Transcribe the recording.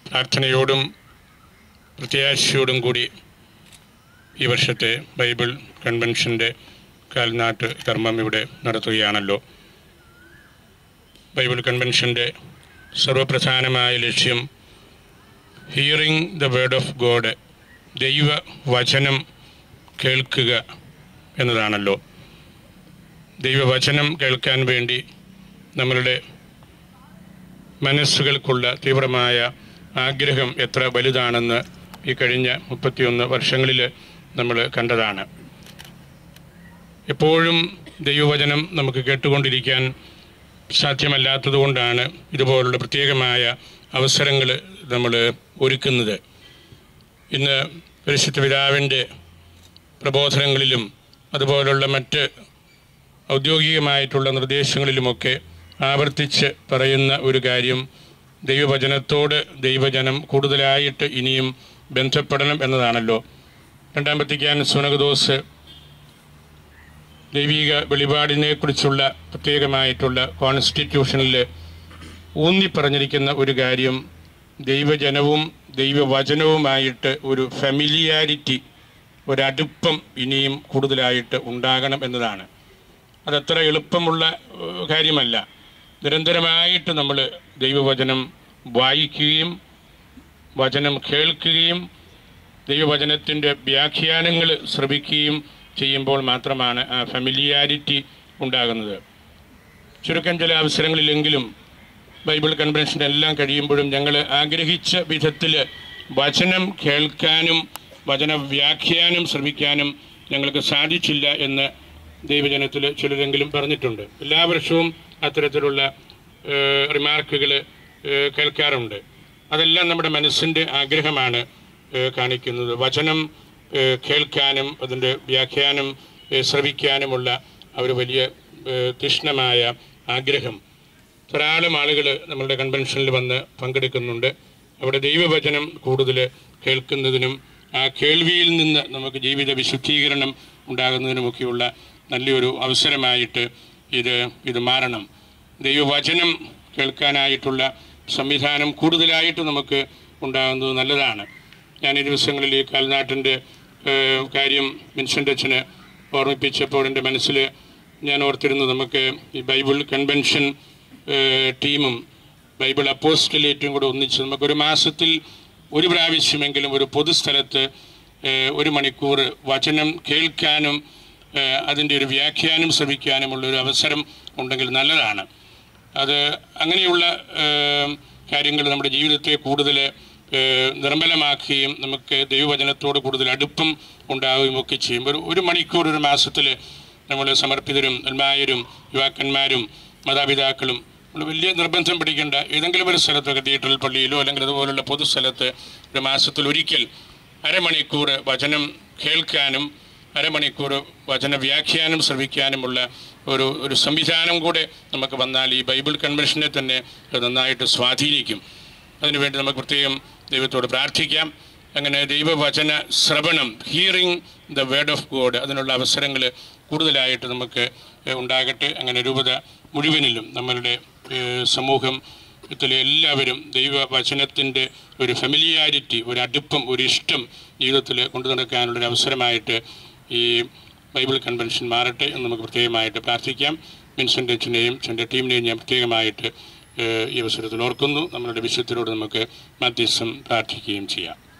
പ്രാർത്ഥനയോടും പ്രത്യാശയോടും കൂടി ഈ വർഷത്തെ ബൈബിൾ കൺവെൻഷൻ്റെ കാൽനാട്ട് കർമ്മം ഇവിടെ നടത്തുകയാണല്ലോ ബൈബിൾ കൺവെൻഷൻ്റെ സർവപ്രധാനമായ ലക്ഷ്യം hearing the word of God ദൈവ വചനം കേൾക്കുക എന്നതാണല്ലോ ദൈവവചനം കേൾക്കാൻ വേണ്ടി നമ്മളുടെ മനസ്സുകൾക്കുള്ള തീവ്രമായ ആഗ്രഹം എത്ര വലുതാണെന്ന് ഈ കഴിഞ്ഞ മുപ്പത്തിയൊന്ന് വർഷങ്ങളിൽ നമ്മൾ കണ്ടതാണ് എപ്പോഴും ദൈവവചനം നമുക്ക് കേട്ടുകൊണ്ടിരിക്കാൻ സാധ്യമല്ലാത്തതുകൊണ്ടാണ് ഇതുപോലുള്ള പ്രത്യേകമായ അവസരങ്ങൾ നമ്മൾ ഒരുക്കുന്നത് ഇന്ന് പരിശുദ്ധ പിതാവിൻ്റെ പ്രബോധനങ്ങളിലും അതുപോലുള്ള മറ്റ് ഔദ്യോഗികമായിട്ടുള്ള നിർദ്ദേശങ്ങളിലുമൊക്കെ ആവർത്തിച്ച് പറയുന്ന ഒരു കാര്യം ദൈവവചനത്തോട് ദൈവജനം കൂടുതലായിട്ട് ഇനിയും ബന്ധപ്പെടണം എന്നതാണല്ലോ രണ്ടാം വത്തിക്കാൻ സുനകദോസ് ദൈവിക വെളിപാടിനെക്കുറിച്ചുള്ള പ്രത്യേകമായിട്ടുള്ള കോൺസ്റ്റിറ്റ്യൂഷനിൽ ഊന്നി പറഞ്ഞിരിക്കുന്ന ഒരു കാര്യം ദൈവജനവും ദൈവവചനവുമായിട്ട് ഒരു ഫെമിലിയാരിറ്റി ഒരടുപ്പം ഇനിയും കൂടുതലായിട്ട് ഉണ്ടാകണം എന്നതാണ് അതത്ര എളുപ്പമുള്ള ഏഹ്, കാര്യമല്ല നിരന്തരമായിട്ട് നമ്മൾ ദൈവവചനം വായിക്കുകയും വചനം കേൾക്കുകയും ദൈവവചനത്തിൻ്റെ വ്യാഖ്യാനങ്ങൾ ശ്രവിക്കുകയും ചെയ്യുമ്പോൾ മാത്രമാണ് ആ ഫെമിലിയാരിറ്റി ഉണ്ടാകുന്നത് ചുരുക്കം ചില അവസരങ്ങളിലെങ്കിലും ബൈബിൾ കൺവെൻഷൻ എല്ലാം കഴിയുമ്പോഴും ഞങ്ങൾ ആഗ്രഹിച്ച വിധത്തിൽ വചനം കേൾക്കാനും വചന വ്യാഖ്യാനം ശ്രമിക്കാനും ഞങ്ങൾക്ക് സാധിച്ചില്ല എന്ന് ദൈവജനത്തിൽ ചിലരെങ്കിലും പറഞ്ഞിട്ടുണ്ട് എല്ലാ വർഷവും അത്തരത്തിലുള്ള റിമാർക്കുകൾ കേൾക്കാറുണ്ട് അതെല്ലാം നമ്മുടെ മനസ്സിൻ്റെ ആഗ്രഹമാണ് ഏഹ്, കാണിക്കുന്നത് വചനം ഏഹ്, കേൾക്കാനും അതിൻ്റെ വ്യാഖ്യാനം ഏഹ്, ശ്രവിക്കാനുമുള്ള ആ ഒരു വലിയ ഏഹ്, തീക്ഷ്ണമായ ആഗ്രഹം ധാരാളം ആളുകൾ നമ്മളുടെ കൺവെൻഷനിൽ വന്ന് പങ്കെടുക്കുന്നുണ്ട് അവിടെ ദൈവവചനം കൂടുതൽ കേൾക്കുന്നതിനും ആ കേൾവിയിൽ നിന്ന് നമുക്ക് ജീവിത വിശുദ്ധീകരണം ഉണ്ടാകുന്നതിനുമൊക്കെയുള്ള നല്ലൊരു അവസരമായിട്ട് ഇത് ഇത് മാറണം ദൈവവചനം കേൾക്കാനായിട്ടുള്ള സംവിധാനം കൂടുതലായിട്ട് നമുക്ക് ഉണ്ടാകുന്നത് നല്ലതാണ് ഞാൻ ഈ ദിവസങ്ങളിൽ ഈ കാൽനാട്ടിൻ്റെ ഏഹ്, കാര്യം വിൻസെൻ്റ് അച്ഛന് ഓർമ്മിപ്പിച്ചപ്പോൾ എൻ്റെ മനസ്സിൽ ഞാൻ ഓർത്തിരുന്നു നമുക്ക് ഈ ബൈബിൾ കൺവെൻഷൻ ഏഹ്, ടീമും ബൈബിൾ അപ്പോസ്റ്റലേറ്റും കൂടെ ഒന്നിച്ച് നമുക്കൊരു മാസത്തിൽ ഒരു പ്രാവശ്യമെങ്കിലും ഒരു പൊതുസ്ഥലത്ത് ഏഹ്, ഒരു മണിക്കൂർ വചനം കേൾക്കാനും ഏഹ്, അതിൻ്റെ ഒരു വ്യാഖ്യാനം ശ്രമിക്കാനുമുള്ള ഒരു അവസരം ഉണ്ടെങ്കിൽ നല്ലതാണ് അത് അങ്ങനെയുള്ള കാര്യങ്ങൾ നമ്മുടെ ജീവിതത്തെ കൂടുതൽ ഏഹ്, നിർമ്മലമാക്കുകയും നമുക്ക് ദൈവവചനത്തോട് കൂടുതൽ അടുപ്പം ഉണ്ടാവുകയും ഒക്കെ ചെയ്യും ഒരു ഒരു മണിക്കൂർ ഒരു മാസത്തിൽ നമ്മൾ സമർപ്പിതരും അൽമായരും യുവാക്കന്മാരും മാതാപിതാക്കളും നമ്മൾ വലിയ നിർബന്ധം പിടിക്കേണ്ട ഏതെങ്കിലും ഒരു സ്ഥലത്ത് കത്തീഡ്രൽ പള്ളിയിലോ അല്ലെങ്കിൽ അതുപോലുള്ള പൊതുസ്ഥലത്ത് ഒരു മാസത്തിൽ ഒരിക്കൽ അരമണിക്കൂർ വചനം കേൾക്കാനും അരമണിക്കൂർ വചന വ്യാഖ്യാനം ശ്രവിക്കാനുമുള്ള ഒരു ഒരു സംവിധാനം കൂടെ നമുക്ക് വന്നാൽ ഈ ബൈബിൾ കൺവെൻഷനെ തന്നെ അത് നന്നായിട്ട് സ്വാധീനിക്കും അതിനുവേണ്ടി നമുക്ക് പ്രത്യേകം ദൈവത്തോട് പ്രാർത്ഥിക്കാം അങ്ങനെ ദൈവവചന ശ്രവണം hearing the word of God അതിനുള്ള അവസരങ്ങൾ കൂടുതലായിട്ട് നമുക്ക് ഏഹ്, ഉണ്ടാകട്ടെ അങ്ങനെ രൂപത മുഴുവനിലും നമ്മളുടെ ഏഹ്, സമൂഹം ത്തിലെ എല്ലാവരും ദൈവവചനത്തിൻ്റെ ഒരു ഫെമിലിയാരിറ്റി ഒരു അടുപ്പം ഒരു ഇഷ്ടം ജീവിതത്തിൽ കൊണ്ടു നടക്കാനുള്ളൊരു അവസരമായിട്ട് ഈ ബൈബിൾ കൺവെൻഷൻ മാറട്ടെ എന്ന് നമുക്ക് പ്രത്യേകമായിട്ട് പ്രാർത്ഥിക്കാം വിൻസെൻ്റ് അച്ഛനെയും എൻ്റെ ടീമിനെയും ഞാൻ പ്രത്യേകമായിട്ട് ഏഹ്, ഈ അവസരത്തിൽ ഓർക്കുന്നു നമ്മളുടെ വിശുദ്ധരോട് നമുക്ക് മധ്യസ്ഥം പ്രാർത്ഥിക്കുകയും ചെയ്യാം